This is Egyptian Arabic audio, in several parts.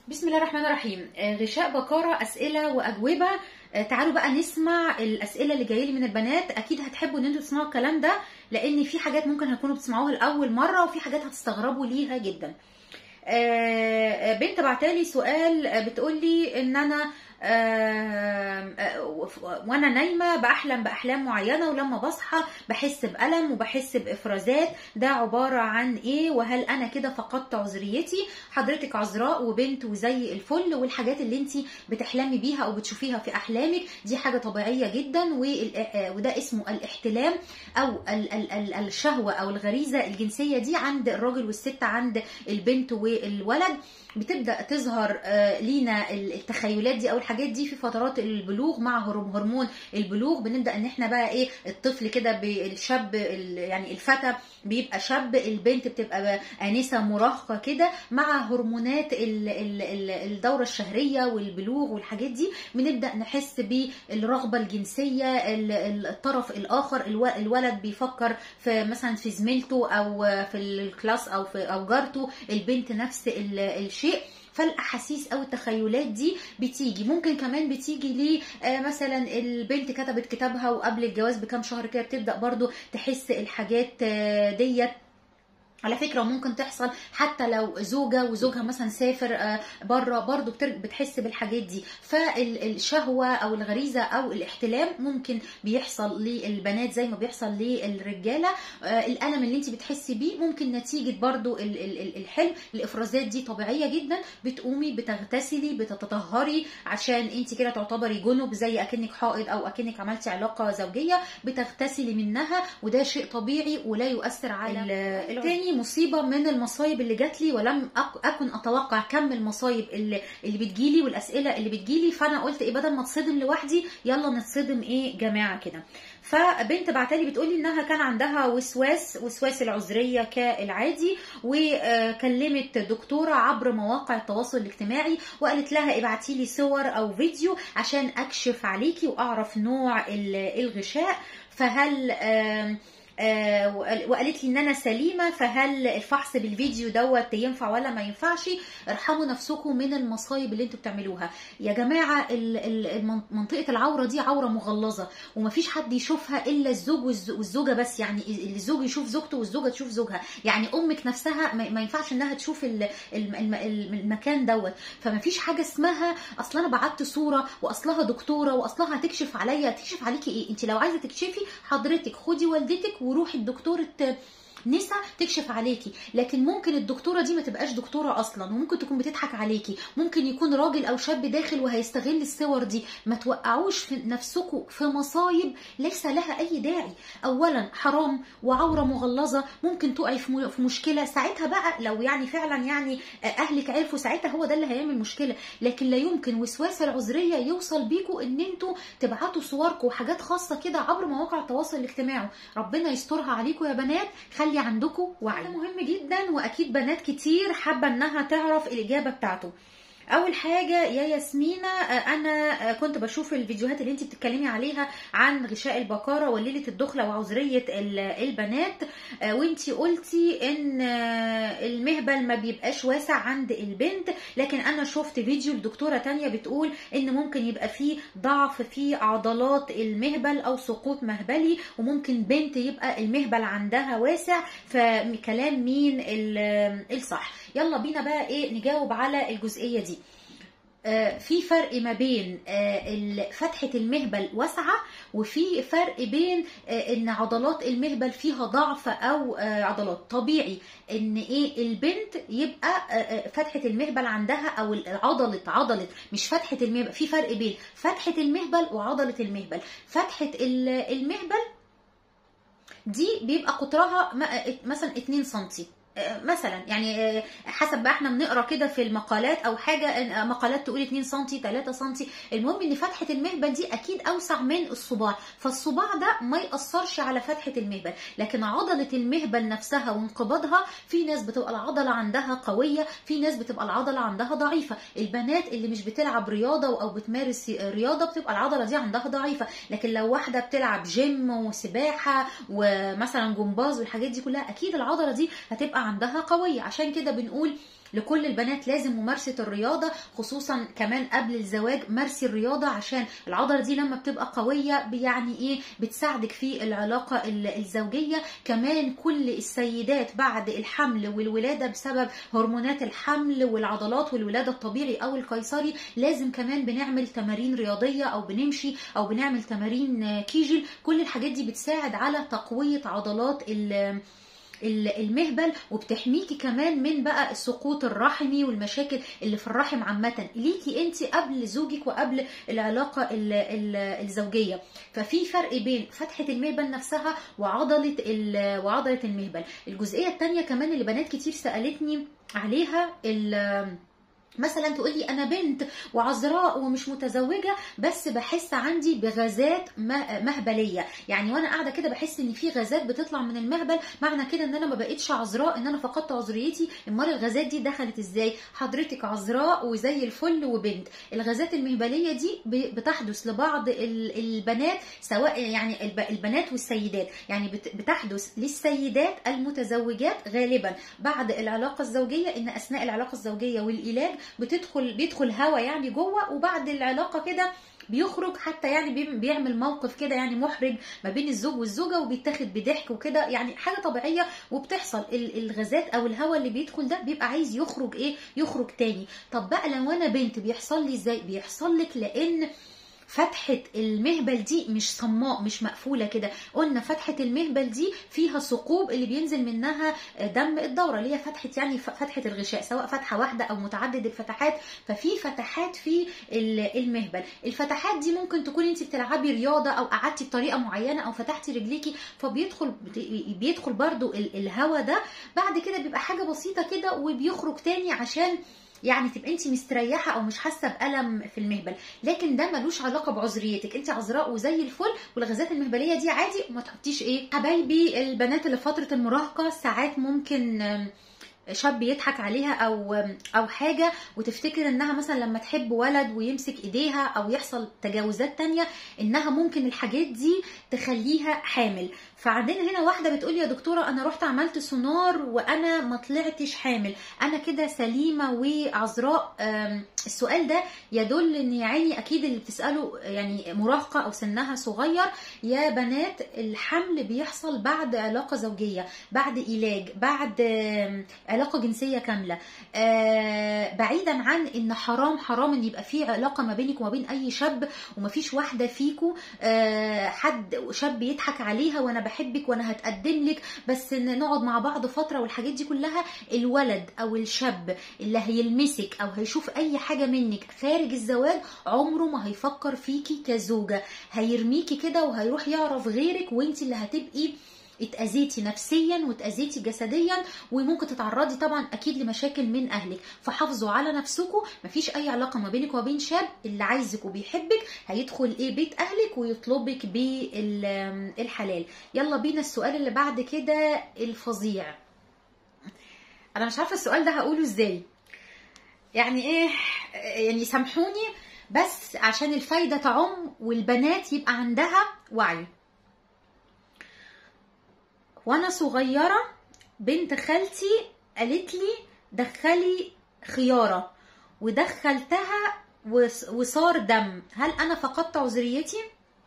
بسم الله الرحمن الرحيم آه، غشاء بكارة أسئلة وأجوبة آه، تعالوا بقى نسمع الأسئلة اللي جاية لي من البنات أكيد هتحبوا إن انتوا تسمعوا الكلام ده لأن في حاجات ممكن هتكونوا بتسمعوها لأول مرة وفي حاجات هتستغربوا ليها جدا آه، آه، بنت بعتالي سؤال آه، بتقولي إن أنا آه، آه، وانا نايمه بحلم باحلام معينه ولما بصحى بحس بالم وبحس بافرازات ده عباره عن ايه وهل انا كده فقدت عذريتي حضرتك عذراء وبنت وزي الفل والحاجات اللي انت بتحلمي بيها او بتشوفيها في احلامك دي حاجه طبيعيه جدا وال- آه، وده اسمه الاحتلام او ال- ال- ال- الشهوه او الغريزه الجنسيه دي عند الراجل والست عند البنت والولد بتبدا تظهر آه، لينا التخيلات دي او الحاجات دي في فترات البلوغ مع هرم- هرمون البلوغ بنبدا ان احنا بقى ايه الطفل كده بالشاب ال- يعني الفتى بيبقى شاب البنت بتبقى بقى انسه مراهقه كده مع هرمونات ال- ال- ال- الدوره الشهريه والبلوغ والحاجات دي بنبدا نحس بالرغبه الجنسيه ال- ال- الطرف الاخر الو- الولد بيفكر في مثلا في زميلته او في الكلاس او في او جارته البنت نفس ال- الشيء فالاحاسيس او التخيلات دي بتيجي ممكن كمان بتيجي ليه آه، مثلا البنت كتبت كتابها وقبل الجواز بكام شهر كده بتبدا برضو تحس الحاجات آه، ديت على فكره ممكن تحصل حتى لو زوجه وزوجها مثلا سافر بره برضو بتر- بتحس بالحاجات دي فالشهوه او الغريزه او الاحتلام ممكن بيحصل للبنات زي ما بيحصل للرجاله آه، الالم اللي انت بتحسي بيه ممكن نتيجه برضو ال- ال- ال- الحلم الافرازات دي طبيعيه جدا بتقومي بتغتسلي بتتطهري عشان انت كده تعتبري جنب زي اكنك حائض او اكنك عملتي علاقه زوجيه بتغتسلي منها وده شيء طبيعي ولا يؤثر على ال- تاني مصيبه من المصايب اللي جات لي ولم أك- اكن اتوقع كم المصايب اللي اللي بتجيلي والاسئله اللي بتجيلي فانا قلت ايه بدل ما اتصدم لوحدي يلا نتصدم ايه جماعه كده فبنت بعتلي بتقولي انها كان عندها وسواس وسواس العذريه كالعادي وكلمت دكتوره عبر مواقع التواصل الاجتماعي وقالت لها ابعتي لي صور او فيديو عشان اكشف عليكي واعرف نوع ال- الغشاء فهل آم آه، وقال- وقالت لي ان انا سليمه فهل الفحص بالفيديو دوت ينفع ولا ما ينفعش ارحموا نفسكم من المصايب اللي انتوا بتعملوها يا جماعه ال- ال- المن- منطقه العوره دي عوره مغلظه ومفيش حد يشوفها الا الزوج والز- والزوجه بس يعني الزوج يشوف زوجته والزوجه تشوف زوجها يعني امك نفسها ما ما ينفعش انها تشوف ال- الم- الم- المكان دوت فمفيش حاجه اسمها اصل انا بعت صوره واصلها دكتوره واصلها هتكشف عليا تكشف عليكي ايه انت لو عايزه تكشفي حضرتك خدي والدتك وروحي لدكتوره نسا تكشف عليكي لكن ممكن الدكتوره دي ما تبقاش دكتوره اصلا وممكن تكون بتضحك عليكي ممكن يكون راجل او شاب داخل وهيستغل الصور دي ما توقعوش في نفسكم في مصايب ليس لها اي داعي اولا حرام وعوره مغلظه ممكن تقعي في م- في مشكله ساعتها بقى لو يعني فعلا يعني اهلك عرفوا ساعتها هو ده اللي هيعمل مشكله لكن لا يمكن وسواس العذريه يوصل بيكم ان انتوا تبعتوا صوركم وحاجات خاصه كده عبر مواقع التواصل الاجتماعي ربنا يسترها عليكم يا بنات خلي عندكم وعي ده مهم جدا واكيد بنات كتير حابه انها تعرف الاجابه بتاعته اول حاجه يا ياسمينة آه، انا آه، كنت بشوف الفيديوهات اللي انت بتتكلمي عليها عن غشاء البكاره وليله الدخله وعذريه ال- البنات آه، وانت قلتي ان آه، المهبل ما بيبقاش واسع عند البنت لكن انا شفت فيديو لدكتوره تانية بتقول ان ممكن يبقى فيه ضعف في عضلات المهبل او سقوط مهبلي وممكن بنت يبقى المهبل عندها واسع فكلام مين ال- الصح يلا بينا بقى ايه نجاوب على الجزئيه دي آه، في فرق ما بين آه، ال- فتحة المهبل واسعة وفي فرق بين آه، ان عضلات المهبل فيها ضعف او آه، عضلات طبيعي ان ايه البنت يبقى آه، آه، فتحة المهبل عندها او عضلة عضلة مش فتحة المهبل في فرق بين فتحة المهبل وعضلة المهبل فتحة ال- المهبل دي بيبقى قطرها م- مثلا 2 سنتي آه، مثلا يعني آه، حسب بقى احنا بنقرا كده في المقالات او حاجه آه، مقالات تقول 2 سم 3 سم المهم ان فتحه المهبل دي اكيد اوسع من الصباع فالصباع ده ما ياثرش على فتحه المهبل لكن عضله المهبل نفسها وانقباضها في ناس بتبقى العضله عندها قويه في ناس بتبقى العضله عندها ضعيفه البنات اللي مش بتلعب رياضه او بتمارس رياضه بتبقى العضله دي عندها ضعيفه لكن لو واحده بتلعب جيم وسباحه ومثلا جمباز والحاجات دي كلها اكيد العضله دي هتبقى عندها قويه عشان كده بنقول لكل البنات لازم ممارسه الرياضه خصوصا كمان قبل الزواج مارسي الرياضه عشان العضله دي لما بتبقى قويه يعني ايه بتساعدك في العلاقه الزوجيه كمان كل السيدات بعد الحمل والولاده بسبب هرمونات الحمل والعضلات والولاده الطبيعي او القيصري لازم كمان بنعمل تمارين رياضيه او بنمشي او بنعمل تمارين كيجل كل الحاجات دي بتساعد على تقويه عضلات المهبل وبتحميكي كمان من بقى السقوط الرحمي والمشاكل اللي في الرحم عامه ليكي انت قبل زوجك وقبل العلاقه الزوجيه ففي فرق بين فتحه المهبل نفسها وعضله وعضله المهبل الجزئيه الثانيه كمان اللي بنات كتير سالتني عليها مثلا تقولي انا بنت وعذراء ومش متزوجه بس بحس عندي بغازات مهبليه يعني وانا قاعده كده بحس ان في غازات بتطلع من المهبل معنى كده ان انا ما بقتش عذراء ان انا فقدت عذريتي امال الغازات دي دخلت ازاي حضرتك عذراء وزي الفل وبنت الغازات المهبليه دي بتحدث لبعض البنات سواء يعني البنات والسيدات يعني بتحدث للسيدات المتزوجات غالبا بعد العلاقه الزوجيه ان اثناء العلاقه الزوجيه والعلاج بتدخل بيدخل هوا يعني جوه وبعد العلاقه كده بيخرج حتى يعني بيعمل موقف كده يعني محرج ما بين الزوج والزوجه وبيتاخد بضحك وكده يعني حاجه طبيعيه وبتحصل الغازات او الهواء اللي بيدخل ده بيبقى عايز يخرج ايه يخرج تاني طب بقى لو انا بنت بيحصل لي ازاي بيحصل لك لان فتحة المهبل دي مش صماء مش مقفولة كده قلنا فتحة المهبل دي فيها ثقوب اللي بينزل منها دم الدورة اللي هي فتحة يعني فتحة الغشاء سواء فتحة واحدة أو متعدد الفتحات ففي فتحات في المهبل الفتحات دي ممكن تكون انت بتلعبي رياضة أو قعدتي بطريقة معينة أو فتحتي رجليكي فبيدخل بيدخل برضو الهواء ده بعد كده بيبقى حاجة بسيطة كده وبيخرج تاني عشان يعني تبقى انت مستريحه او مش حاسه بالم في المهبل لكن ده ملوش علاقه بعذريتك انت عذراء وزي الفل والغازات المهبليه دي عادي وما تحطيش ايه حبايبي البنات اللي في فتره المراهقه ساعات ممكن شاب يضحك عليها او او حاجه وتفتكر انها مثلا لما تحب ولد ويمسك ايديها او يحصل تجاوزات تانية انها ممكن الحاجات دي تخليها حامل فعندنا هنا واحده بتقول يا دكتوره انا رحت عملت سونار وانا ما طلعتش حامل انا كده سليمه وعذراء السؤال ده يدل ان يا عيني اكيد اللي بتساله يعني مراهقه او سنها صغير يا بنات الحمل بيحصل بعد علاقه زوجيه بعد علاج بعد علاقه جنسيه كامله بعيدا عن ان حرام حرام ان يبقى في علاقه ما بينك وما بين اي شاب ومفيش واحده فيكو حد شاب يضحك عليها وانا بحبك وانا هتقدم لك بس ان نقعد مع بعض فتره والحاجات دي كلها الولد او الشاب اللي هيلمسك او هيشوف اي حاجه منك خارج الزواج عمره ما هيفكر فيكي كزوجه هيرميكي كده وهيروح يعرف غيرك وانت اللي هتبقي اتأذيتي نفسيا واتأذيتي جسديا وممكن تتعرضي طبعا اكيد لمشاكل من اهلك فحافظوا على نفسكم مفيش اي علاقه ما بينك وبين شاب اللي عايزك وبيحبك هيدخل ايه بيت اهلك ويطلبك بالحلال يلا بينا السؤال اللي بعد كده الفظيع انا مش عارفه السؤال ده هقوله ازاي يعني ايه يعني سامحوني بس عشان الفايده تعم والبنات يبقى عندها وعي وانا صغيره بنت خالتي قالت لي دخلي خياره ودخلتها وصار دم هل انا فقدت عذريتي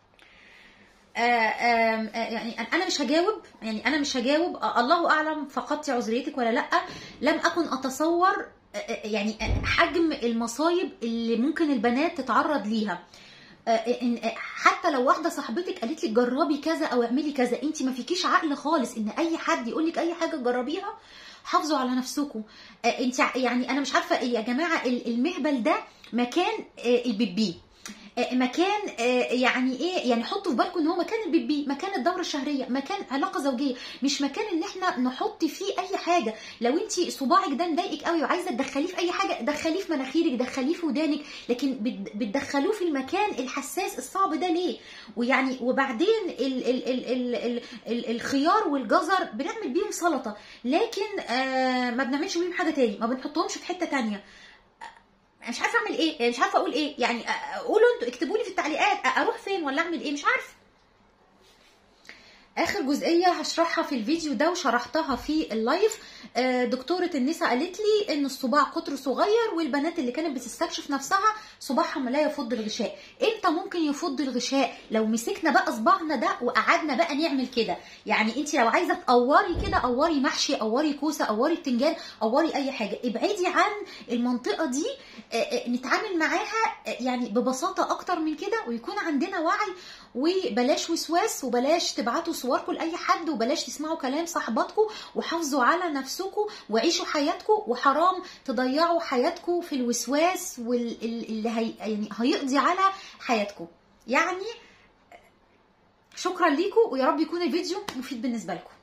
يعني انا مش هجاوب يعني انا مش هجاوب الله اعلم فقدتي عذريتك ولا لا لم اكن اتصور يعني حجم المصايب اللي ممكن البنات تتعرض ليها حتى لو واحده صاحبتك قالت لك جربي كذا او اعملي كذا انت ما فيكيش عقل خالص ان اي حد يقول لك اي حاجه جربيها حافظوا على نفسكم انت يعني انا مش عارفه يا جماعه المهبل ده مكان البيبي مكان يعني ايه يعني حطوا في بالكم ان هو مكان البيبي مكان الدوره الشهريه مكان علاقه زوجيه مش مكان ان احنا نحط فيه اي حاجه لو انت صباعك ده مضايقك قوي وعايزه تدخليه في اي حاجه دخليه في مناخيرك دخليه في ودانك لكن بتدخلوه في المكان الحساس الصعب ده ليه ويعني وبعدين ال ال ال ال ال ال الخيار والجزر بنعمل بيهم سلطه لكن آه ما بنعملش بيهم حاجه تاني ما بنحطهمش في حته تانيه مش عارفه اعمل ايه مش عارفه اقول ايه يعني قولوا انتوا اكتبوا لي في التعليقات اروح فين ولا اعمل ايه مش عارفه اخر جزئيه هشرحها في الفيديو ده وشرحتها في اللايف آه، دكتوره النساء قالت لي ان الصباع قطر صغير والبنات اللي كانت بتستكشف نفسها صباعهم لا يفض الغشاء امتى ممكن يفض الغشاء لو مسكنا بقى صباعنا ده وقعدنا بقى نعمل كده يعني انت لو عايزه تقوري كده قوري محشي قوري كوسه قوري بتنجان قوري اي حاجه ابعدي عن المنطقه دي آه، آه، نتعامل معاها آه، يعني ببساطه اكتر من كده ويكون عندنا وعي وبلاش وسواس وبلاش تبعتوا صوركم لاي حد وبلاش تسمعوا كلام صاحباتكم وحافظوا على نفسكم وعيشوا حياتكم وحرام تضيعوا حياتكم في الوسواس واللي هي يعني هيقضي على حياتكم يعني شكرا ليكم ويا رب يكون الفيديو مفيد بالنسبه لكم